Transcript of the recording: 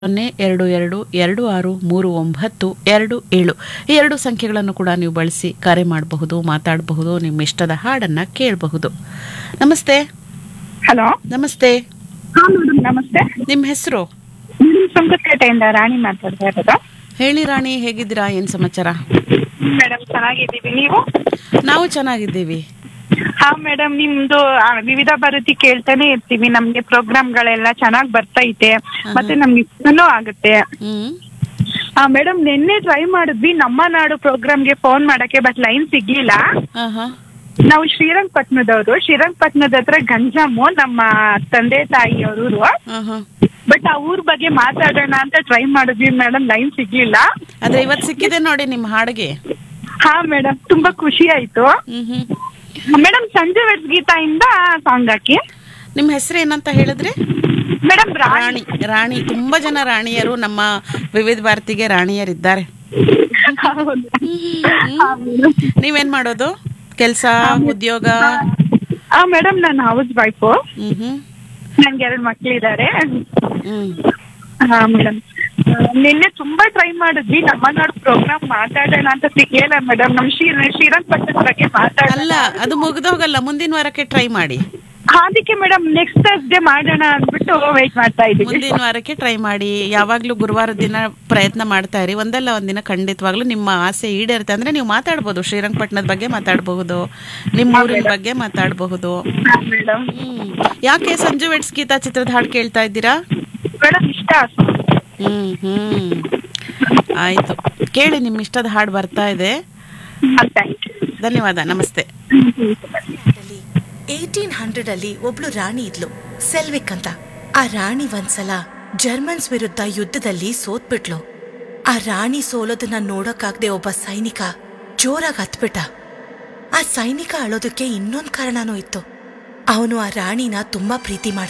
ಸೊನ್ನೆ ಎರಡು ಎರಡು ಎರಡು ಆರು ಮೂರು ಒಂಬತ್ತು ಎರಡು ಏಳು ಈ ಎರಡು ಸಂಖ್ಯೆಗಳನ್ನು ಕೂಡ ನೀವು ಬಳಸಿ ಕರೆ ಮಾಡಬಹುದು ಮಾತಾಡಬಹುದು ನಿಮ್ಮ ಇಷ್ಟದ ಹಾಡನ್ನ ಕೇಳಬಹುದು ನಮಸ್ತೆ ಹಲೋ ನಮಸ್ತೆ ಹಾ ಮೇಡಮ್ ನಮಸ್ತೆ ನಿಮ್ಮ ಹೆಸರು ಮೇಡಮ್ ಸುಂಕಪೇಟೆಯಿಂದ ರಾಣಿ ಮಾತಾಡ್ತಾ ಇರೋದು ಹೇಳಿ ರಾಣಿ ಹೇಗಿದ್ದೀರಾ ಏನ್ ಸಮಾಚಾರ ಮೇಡಮ್ ಚೆನ್ನಾಗಿದ್ದೀವಿ ನೀವು ನಾವು ಚೆನ್ನಾಗಿದ್ದೀವಿ ಹಾ ಮೇಡಮ್ ನಿಮ್ದು ಆ, ವಿವಿಧ ಭಾರತಿ ಕೇಳ್ತಾನೆ ಇರ್ತೀವಿ ನಮ್ಗೆ ಪ್ರೋಗ್ರಾಮ್ಗಳೆಲ್ಲ ಚೆನ್ನಾಗ್ ಬರ್ತೈತೆ ಮತ್ತೆ ನಮ್ಗೆ ಇಷ್ಟನೂ ಆಗುತ್ತೆ ಹ್ಮ್ ಆ ಮೇಡಮ್ ನಿನ್ನೆ ಟ್ರೈ ಮಾಡಿದ್ವಿ ನಮ್ಮ ನಾಡು ಪ್ರೋಗ್ರಾಮ್ಗೆ ಫೋನ್ ಮಾಡಕ್ಕೆ ಬಟ್ ಲೈನ್ ಸಿಗ್ಲಿಲ್ಲ ಆಹಾ ನಾವು ಶ್ರೀರಂಗಪಟ್ಟಣದವರು ಶ್ರೀರಂಗಪಟ್ಟಣದ ಹತ್ರ ಗಂಜಾಮು ನಮ್ಮ ತಂದೆ ತಾಯಿಯವರು ಆಹಾ ಬಟ್ ಆ ಊರ್ ಬಗ್ಗೆ ಮಾತಾಡೋಣ ಅಂತ ಟ್ರೈ ಮಾಡಿದ್ವಿ ಮೇಡಮ್ ಲೈನ್ ಸಿಗ್ಲಿಲ್ಲ ಆದ್ರೆ ಇವತ್ತು ಸಿಕ್ಕಿದೆ ನೋಡಿ ನಿಮ್ಮ ಹಾಡಿಗೆ ಹಾ ಮೇಡಮ್ ತುಂಬಾ ಖುಷಿ ಆಯ್ತು ಹ್ಮ್ ಹ್ಮ್ ಮೇಡಮ್ ಸಂಜೆ ವೆಟ್ಸ್ ಗೀತಾ ಇಂದ ಸಾಂಗ್ ಹಾಕಿ ನಿಮ್ಮ ಹೆಸರು ಏನಂತ ಹೇಳಿದ್ರಿ ಮೇಡಮ್ ರಾಣಿ ರಾಣಿ ತುಂಬಾ ಜನ ರಾಣಿಯರು ನಮ್ಮ ವಿವಿಧ ಭಾರತಿಗೆ ರಾಣಿಯರಿದ್ದಾರೆ ನೀವೇನ್ ಮಾಡೋದು ಕೆಲಸ ಉದ್ಯೋಗ ಹಾ ಮೇಡಮ್ ನಾನು ಹೌಸ್ ವೈಫು ಹ್ಮ್ ಹ್ಮ್ ನನ್ಗೆ ಎರಡು ಮಕ್ಳಿದ್ದಾರೆ ಹ್ಮ್ ಹಾ ಮೇಡಮ್ ನಿನ್ನೆ ತುಂಬಾ ಟ್ರೈ ಮಾಡಿದ್ವಿ ನಮ್ಮ ನಾಡು ಪ್ರೋಗ್ರಾಮ್ ಮಾತಾಡೋಣ ಅಂತ ಸಿಗ್ಲಿಲ್ಲ ಮೇಡಮ್ ನಮ್ ಶ್ರೀ ಶ್ರೀರಂಗಪಟ್ಟಣದ ಬಗ್ಗೆ ಮಾತಾಡೋಣ ಅಲ್ಲ ಅದು ಮುಗ್ದೋಗಲ್ಲ ಮುಂದಿನ ವಾರಕ್ಕೆ ಟ್ರೈ ಮಾಡಿ ಅದಕ್ಕೆ ಮೇಡಮ್ ನೆಕ್ಸ್ಟ್ ಥರ್ಸ್ಡೇ ಮಾಡೋಣ ಅಂದ್ಬಿಟ್ಟು ವೇಟ್ ಮಾಡ್ತಾ ಇದ್ದೀವಿ ಮುಂದಿನ ವಾರಕ್ಕೆ ಟ್ರೈ ಮಾಡಿ ಯಾವಾಗ್ಲೂ ಗುರುವಾರ ದಿನ ಪ್ರಯತ್ನ ಮಾಡ್ತಾ ಇರಿ ಒಂದಲ್ಲ ಒಂದಿನ ಖಂಡಿತವಾಗ್ಲೂ ನಿಮ್ಮ ಆಸೆ ಈಡೇರುತ್ತೆ ಅಂದ್ರೆ ನೀವು ಮಾತಾಡ್ಬೋದು ಶ್ರೀರಂಗಪಟ್ಟಣದ ಬಗ್ಗೆ ಮಾತಾಡಬಹುದು ನಿಮ್ಮ ಊರಿನ ಬಗ್ಗೆ ಮಾತಾಡಬಹುದು ಹಾ ಮೇಡಮ್ ಹ್ಮ್ ಯಾಕೆ ಸಂಜು ವೆಟ್ಸ್ ಗೀತಾ ಚಿತ್ರದ ಹಾಡು ಕೇಳ್ತಾ ಇದ್ದೀರಾ ಮೇಡಮ್ ಇಷ್ಟ ಹ್ಮ್ ಹ್ಮ್ ಆಯ್ತು ಕೇಳಿ ನಿಮ್ಮ ಇಷ್ಟದ ಹಾಡು ಬರ್ತಾ ಇದೆ ಥ್ಯಾಂಕ್ ಯು ಧನ್ಯವಾದ ನಮಸ್ತೆ ಏಟೀನ್ ಹಂಡ್ರೆಡ್ ಅಲ್ಲಿ ಒಬ್ಳು ರಾಣಿ ಇದ್ಲು ಸೆಲ್ವಿಕ್ ಅಂತ ಆ ರಾಣಿ ಒಂದ್ಸಲ ಜರ್ಮನ್ಸ್ ವಿರುದ್ಧ ಯುದ್ಧದಲ್ಲಿ ಸೋತ್ಬಿಟ್ಲು ಆ ರಾಣಿ ಸೋಲೋದನ್ನ ನೋಡಕ್ಕಾಗ್ದೆ ಒಬ್ಬ ಸೈನಿಕ ಜೋರಾಗಿ ಹತ್ಬಿಟ್ಟ ಆ ಸೈನಿಕ ಅಳೋದಕ್ಕೆ ಇನ್ನೊಂದ್ ಕಾರಣನೂ ಇತ್ತು ಅವನು ಆ ರಾಣಿನ ತುಂಬಾ ಪ್ರೀತಿ ಮಾಡ್ತಿದ್ದ